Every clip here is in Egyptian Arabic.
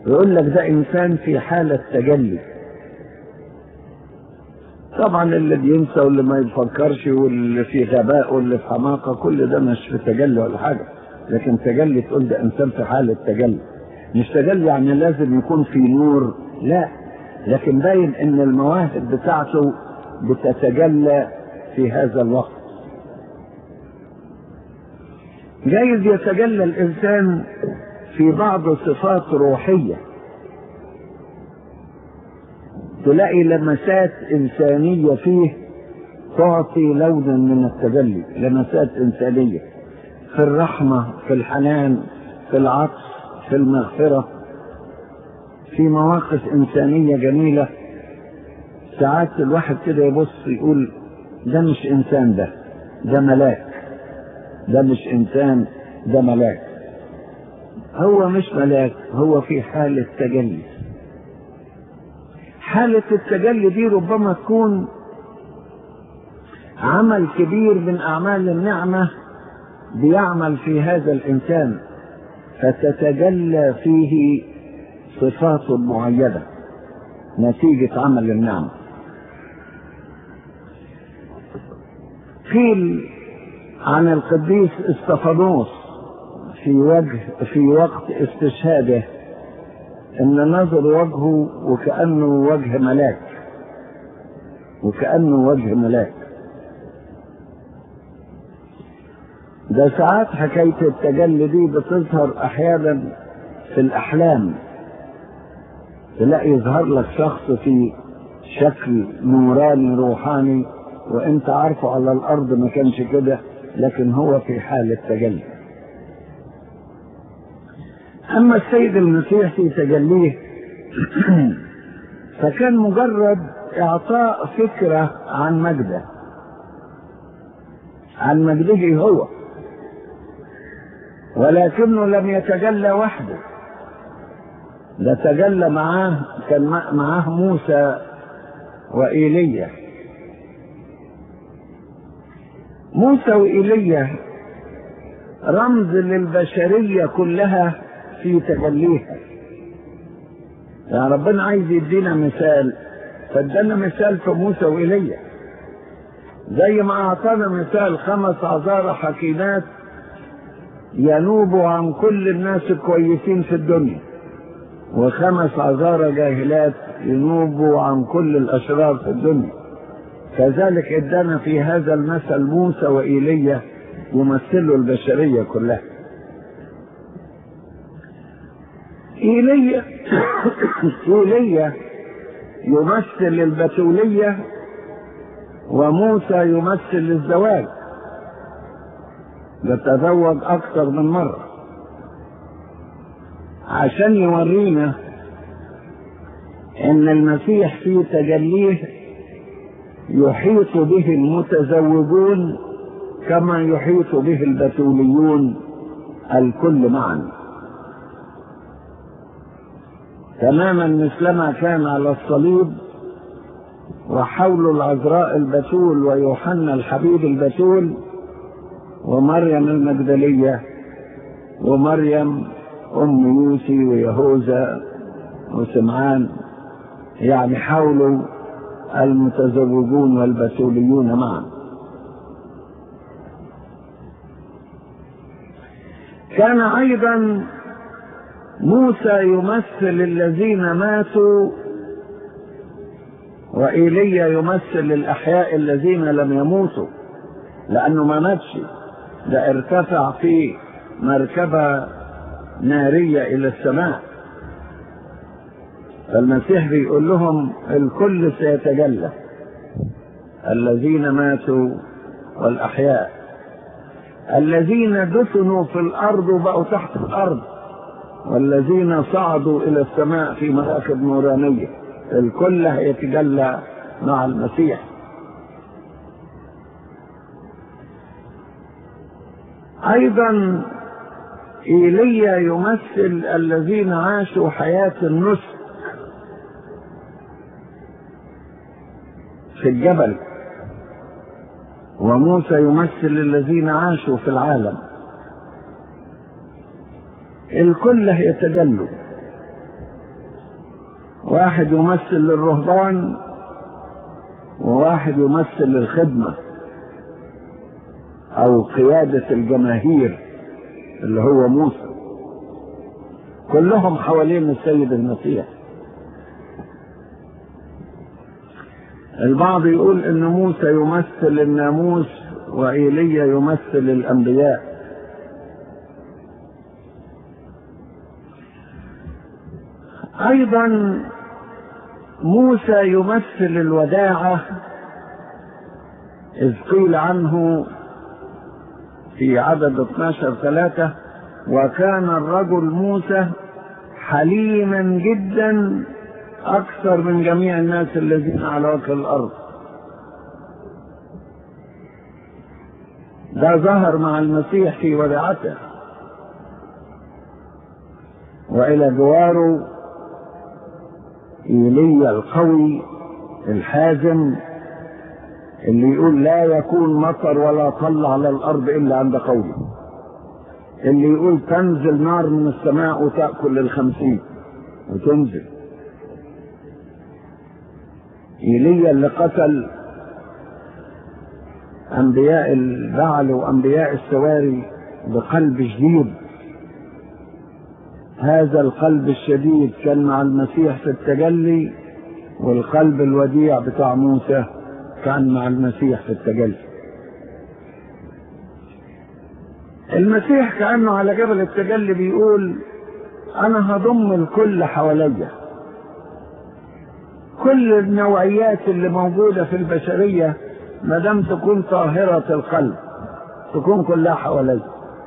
يقول لك ده انسان في حالة تجلي طبعا اللي بينسى واللي ما يفكرش واللي في غباء واللي في حماقة كل ده مش في تجلي ولا حاجة لكن تجلي تقول ده انسان في حالة تجلي مش تجلي يعني لازم يكون في نور لا لكن باين ان المواهب بتاعته بتتجلى في هذا الوقت جايز يتجلى الانسان في بعض صفات روحيه تلاقي لمسات انسانيه فيه تعطي لونا من التجلي لمسات انسانيه في الرحمه في الحنان في العطف في المغفره في مواقف انسانيه جميله ساعات الواحد كده يبص يقول ده مش انسان ده ده ملاك ده مش انسان ده ملاك هو مش ملاك هو في حالة تجلي حالة التجلي دي ربما تكون عمل كبير من أعمال النعمة بيعمل في هذا الإنسان فتتجلى فيه صفات معينة نتيجة عمل النعمة قيل عن القديس استفانوس في وجه في وقت استشهاده ان نظر وجهه وكانه وجه ملاك وكانه وجه ملاك ده ساعات حكاية التجلي دي بتظهر أحيانا في الأحلام تلاقي يظهر لك شخص في شكل نوراني روحاني وانت عارفه على الأرض ما كانش كده لكن هو في حالة تجلي أما السيد المسيح في تجليه فكان مجرد إعطاء فكرة عن مجده عن مجده هو ولكنه لم يتجلى وحده ده تجلى معاه كان معاه موسى وإيليا موسى وإيليا رمز للبشرية كلها في تجليها يعني ربنا عايز يدينا مثال فادانا مثال في موسى وإيليا زي ما أعطانا مثال خمس عذارى حكيمات ينوبوا عن كل الناس الكويسين في الدنيا وخمس عذارى جاهلات ينوبوا عن كل الأشرار في الدنيا كذلك ادانا في هذا المثل موسى وإيليا يمثلوا البشرية كلها إيليا إيليا يمثل البتولية وموسى يمثل الزواج يتزوج أكثر من مرة عشان يورينا إن المسيح في تجليه يحيط به المتزوجون كما يحيط به البتوليون الكل معا تماما مثلما كان على الصليب وحول العذراء البتول ويوحنا الحبيب البتول ومريم المجدلية ومريم أم يوسي ويهوذا وسمعان يعني حولوا المتزوجون والبتوليون معا كان أيضا موسى يمثل الذين ماتوا وإيليا يمثل الأحياء الذين لم يموتوا لأنه ما ماتش ده ارتفع في مركبة نارية إلى السماء فالمسيح بيقول لهم الكل سيتجلى الذين ماتوا والأحياء الذين دفنوا في الأرض وبقوا تحت الأرض والذين صعدوا إلى السماء في مراكب نورانية الكل هيتجلى مع المسيح أيضا إيليا يمثل الذين عاشوا حياة النسك في الجبل وموسى يمثل الذين عاشوا في العالم الكل هيتجلوا واحد يمثل للرهبان وواحد يمثل للخدمة أو قيادة الجماهير اللي هو موسى كلهم حوالين السيد المسيح البعض يقول ان موسى يمثل الناموس وإيليا يمثل الأنبياء أيضا موسى يمثل الوداعة إذ قيل عنه في عدد 12 ثلاثة وكان الرجل موسى حليما جدا أكثر من جميع الناس الذين على وجه الأرض ده ظهر مع المسيح في وداعته وإلى جواره إيليا القوي الحازم اللي يقول لا يكون مطر ولا طل على الأرض إلا عند قولي اللي يقول تنزل نار من السماء وتأكل الخمسين وتنزل إيليا اللي قتل أنبياء البعل وأنبياء السواري بقلب شديد هذا القلب الشديد كان مع المسيح في التجلي والقلب الوديع بتاع موسى كان مع المسيح في التجلي المسيح كأنه على جبل التجلي بيقول أنا هضم الكل حواليا كل النوعيات اللي موجودة في البشرية ما دام تكون طاهرة القلب تكون كلها حواليا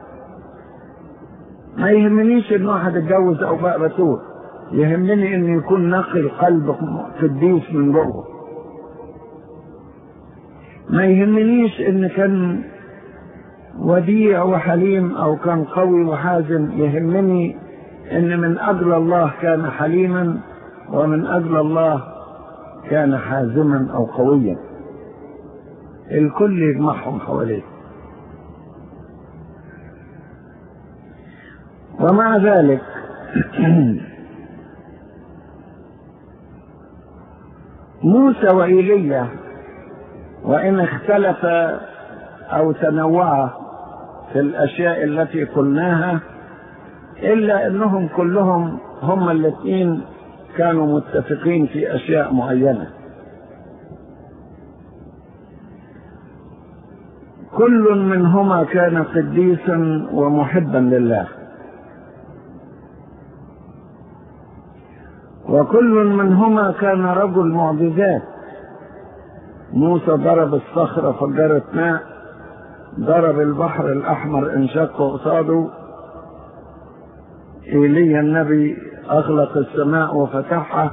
ما يهمنيش ان واحد اتجوز او بقى بتول يهمني ان يكون نقي القلب قديس من جوه ما يهمنيش ان كان وديع وحليم او كان قوي وحازم يهمني ان من اجل الله كان حليما ومن اجل الله كان حازما او قويا الكل يجمعهم حواليه ومع ذلك موسى وإيليا وإن اختلف أو تنوع في الأشياء التي قلناها إلا أنهم كلهم هم الاثنين كانوا متفقين في أشياء معينة كل منهما كان قديسا ومحبا لله وكل منهما كان رجل معجزات موسى ضرب الصخرة فجرت ماء ضرب البحر الأحمر انشق قصاده إيليا النبي أغلق السماء وفتحها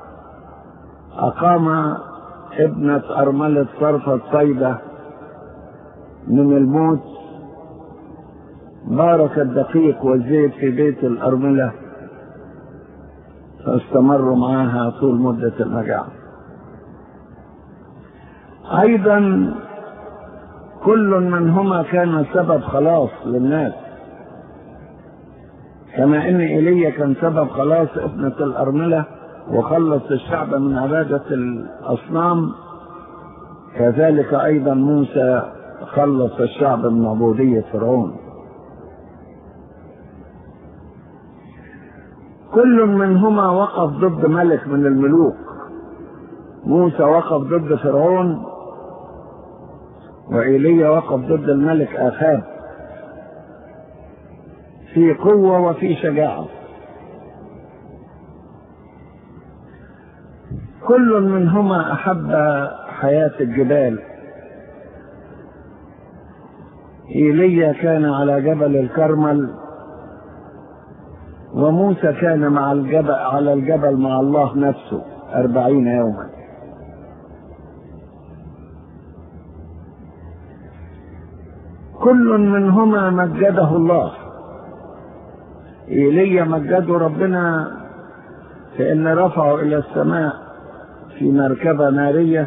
أقام ابنة أرملة صرفة صيدة من الموت بارك الدقيق والزيت في بيت الأرملة فاستمروا معها طول مدة المجاعة أيضا كل منهما كان سبب خلاص للناس كما ان ايليا كان سبب خلاص ابنة الارملة وخلص الشعب من عبادة الاصنام كذلك ايضا موسى خلص الشعب من عبودية فرعون كل منهما وقف ضد ملك من الملوك موسى وقف ضد فرعون وإيليا وقف ضد الملك آخاب في قوة وفي شجاعة كل منهما أحب حياة الجبال إيليا كان على جبل الكرمل وموسى كان مع الجبل على الجبل مع الله نفسه أربعين يوما كل منهما مجده الله إيليا مجده ربنا في أن رفعه إلى السماء في مركبة نارية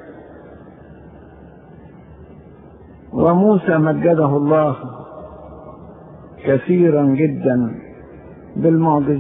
وموسى مجده الله كثيرا جدا بالمعجزات